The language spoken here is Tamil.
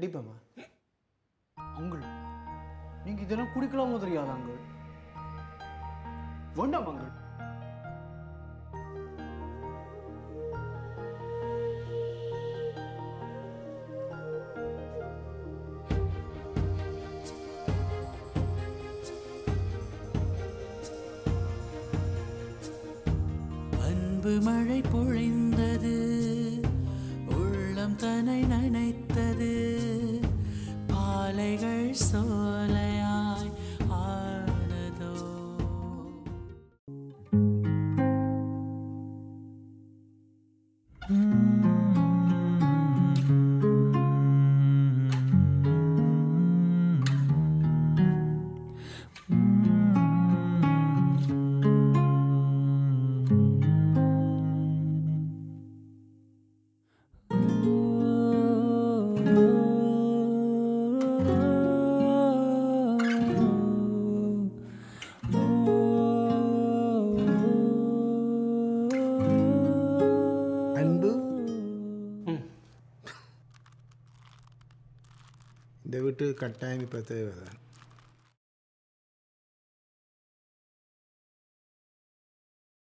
கண்டிப்பாம்மா அங்கிள் நீங்கள் இதெல்லாம் குடிக்கலாமோ தெரியாது அங்கிள் வேண்டாம் அங்கிள் அன்பு மழை பொழிந்தது உள்ளம் தனை நனைத்தது பாலைகள் சோலையாய் ஆனதோ அன்பு இந்த வீட்டு கட்டாயம் இப்போ தேவைதான்